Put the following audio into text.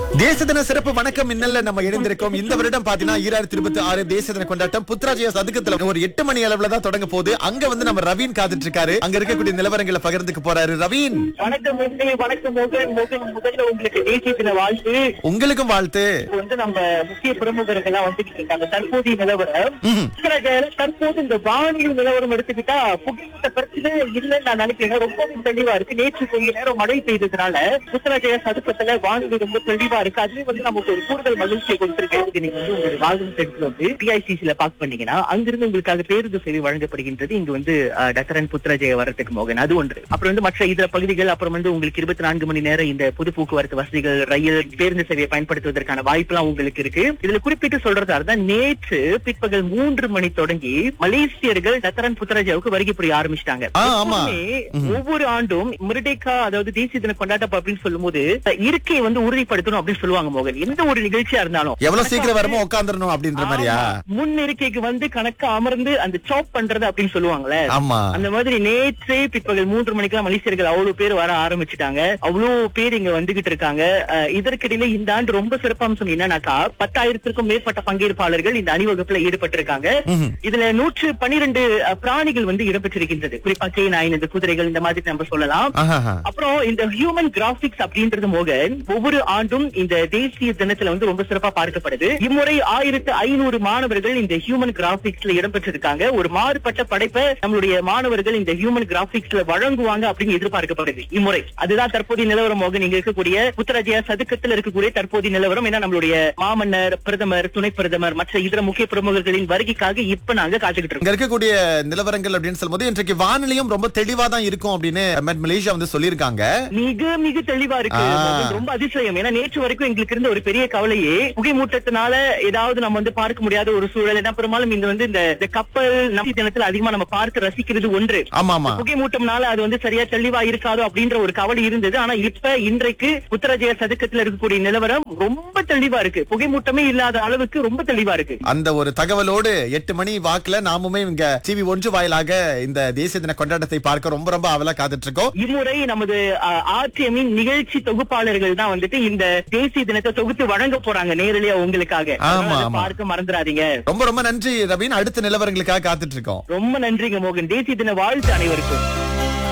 தேச தின சிறப்பு வணக்கம் இன்னல்ல நம்ம இணைந்திருக்கோம் இந்த வருடம் பாத்தீங்கன்னா ஈராயிரத்தி இருபத்தி ஆறு தேச தின கொண்டாட்டம் புத்ராஜய சதுக்கத்துல ஒரு எட்டு மணி அளவுல தான் தொடங்க போகுது அங்க வந்து நம்ம ரவீன் காத்துட்டு இருக்காரு அங்க இருக்கக்கூடிய நிலவரங்களை பகிர்ந்துக்க போறாரு ரவீன் வணக்கம் மோகன் வணக்கம் மோகன் மோகன் முதல்ல உங்களுக்கு தேசிய தின வாழ்த்து உங்களுக்கும் வாழ்த்து இப்ப வந்து நம்ம முக்கிய பிரமுகர்கள் எல்லாம் வந்துகிட்டு இருக்காங்க தற்போதைய நிலவரம் ம்ஹும். உத்தரகாண்ட்ல தற்போது இந்த வானிலை நிலவரம் எடுத்துக்கிட்டா புகைமூட்ட பிரச்சனை இல்லைன்னு நான் நினைக்கிறேன் ரொம்பவே தெளிவா இருக்கு நேற்று கொஞ்ச நேரம் மழை பெய்ததுனால உத்தரஜய சதுக்கத்துல வானிலை ரொம்ப தெளிவா இருக்கு அதுவே வந்து நமக்கு ஒரு கூடுதல் மகிழ்ச்சியை கொடுத்திருக்கு இது நீங்க வந்து உங்களுடைய வாகனத்தை எடுத்து வந்து பிஐசிசில பார்க் பண்ணீங்கன்னா அங்கிருந்து உங்களுக்காக பேருந்து சேவை வழங்கப்படுகின்றது இங்க வந்து அஹ், டக்கரன் புத்திரஜய வரத்துக்கு மோகன் அது ஒன்று அப்புறம் வந்து மற்ற இதர பகுதிகள் அப்புறம் வந்து உங்களுக்கு இருபத்தி நான்கு மணி நேரம் இந்த பொது போக்குவரத்து வசதிகள் ரயில் பேருந்து சேவையை பயன்படுத்துவதற்கான வாய்ப்பெல்லாம் உங்களுக்கு இருக்கு இதுல குறிப்பிட்டு சொல்றதா இருந்தா நேற்று பிற்பகல் மூன்று மணி தொடங்கி மலேசியர்கள் டக்கரன் புத்திரஜாவுக்கு வருகை புரிய ஆரம்பிச்சிட்டாங்க ஆ, ஆமா. ஒவ்வொரு ஆண்டும் மிருடேக்கா அதாவது தேசிய தின கொண்டாட்டம் அப்படின்னு சொல்லும்போது இருக்கையை வந்து உறுதிப்படுத்தணும் அப்படின்னு சொல்லுவாங்க மோகன் எந்த ஒரு நிகழ்ச்சியா இருந்தாலும் எவ்வளவு சீக்கிரம் வரமோ உட்காந்துடணும் அப்படின்ற மாதிரியா ஆமா. முன் இருக்கைக்கு வந்து கணக்கா அமர்ந்து அந்த சாப் பண்றது அப்படின்னு சொல்லுவாங்கல்ல ஆமா அந்த மாதிரி நேற்றே பிற்பகல் மூன்று மணிக்கெல்லாம் மலேசியர்கள் அவ்வளவு பேர் வர ஆரம்பிச்சுட்டாங்க அவ்வளவு பேர் இங்க வந்துகிட்டு இருக்காங்க அஹ், இதற்கிடையில இந்த ஆண்டு ரொம்ப சிறப்பம்சம் என்னன்னாக்கா பத்தாயிரத்திற்கும் மேற்பட்ட பங்கேற்பாளர்கள் இந்த அணிவகுப்புல ஈடுபட்டிருக்காங்க ம்ஹும். இதுல நூற்று பன்னிரண்டு பிராணிகள் வந்து இடம்பெற்றிருக்கின்றது குறிப்பா கேனாயின் இந்த குதிரைகள் இந்த மாதிரி நம்ம சொல்லலாம் ஆஹாஹா. அப்புறம் இந்த ஹியூமன் கிராபிக்ஸ் அப்படின்றது மோகன் ஒவ்வொரு ஆண்டும் இந்த தேசிய தினத்துல வந்து ரொம்ப சிறப்பா பார்க்கப்படுது இம்முறை ஆயிரத்து ஐநூறு மாணவர்கள் இந்த ஹியூமன் கிராபிக்ஸ்ல இடம்பெற்றிருக்காங்க ஒரு மாறுபட்ட படைப்பை நம்மளுடைய மாணவர்கள் இந்த ஹியூமன் கிராபிக்ஸ்ல வழங்குவாங்க அப்படின்னு எதிர்பார்க்கப்படுது இம்முறை அதுதான் தற்போதைய நிலவரம் மோகன் இங்க இருக்கக்கூடிய உத்தரஜயா சதுக்கத்தில் இருக்கக்கூடிய தற்போதைய நிலவரம் ஏன்னா நம்மளுடைய மாமன்னர் பிரதமர் துணை பிரதமர் மற்ற இதர முக்கிய பிரமுகர்களின் வருகைக்காக இப்ப நாங்க காத்துக்கிட்டு இருக்கோம் இங்க இருக்கக்கூடிய நிலவரங்கள் அப்படின்னு சொல்லும்போது இன்றைக்கு வானிலையும் ரொம்ப தெளிவா தான் இருக்கும் அப்படின்னு மெட் மலேசியா வந்து சொல்லியிருக்காங்க மிக மிக தெளிவா இருக்கு ஆ. மோகன். ரொம்ப அதிசயம் ஏன்னா நேற்று வரைக்கும் எங்களுக்கு இருந்த ஒரு பெரிய கவலையே புகைமூட்டத்தினால ஏதாவது நம்ம வந்து பார்க்க முடியாத ஒரு சூழல் ஏன்னா பெரும்பாலும் இந்த வந்து இந்த இந்த கப்பல் நம்பி தினத்துல அதிகமா நம்ம பார்த்து ரசிக்கிறது ஒன்று ஆமா ஆமா புகைமூட்டம்னால அது வந்து சரியா தெளிவா இருக்காதோ அப்படின்ற ஒரு கவலை இருந்தது ஆனா இப்ப இன்றைக்கு உத்தரஜய சதுக்கத்துல இருக்கக்கூடிய நிலவரம் ரொம்ப தெளிவா இருக்கு புகைமூட்டமே இல்லாத அளவுக்கு ரொம்ப தெளிவா இருக்கு அந்த ஒரு தகவலோடு எட்டு மணி வாக்குல நாமுமே இங்க டிவி ஒன்று வாயிலாக இந்த தேசிய தின கொண்டாட்டத்தை பார்க்க ரொம்ப ரொம்ப அவலா காத்துட்டு இருக்கோம் இம்முறை நமது ஆர்டிஎம்மின் நிகழ்ச்சி தொகுப்பாளர்கள் தான் வந்துட்டு இந்த தேசிய தினத்தை தொகுத்து வழங்க போறாங்க நேரடியா உங்களுக்காக ஆமா, அதனால ஆமா. பார்க்க மறந்துடாதீங்க ரொம்ப ரொம்ப நன்றி ரவீன் அடுத்த நிலவரங்களுக்காக காத்துட்டு இருக்கோம் ரொம்ப நன்றிங்க மோகன் தேசிய தின வாழ்த்து அனைவருக்கும்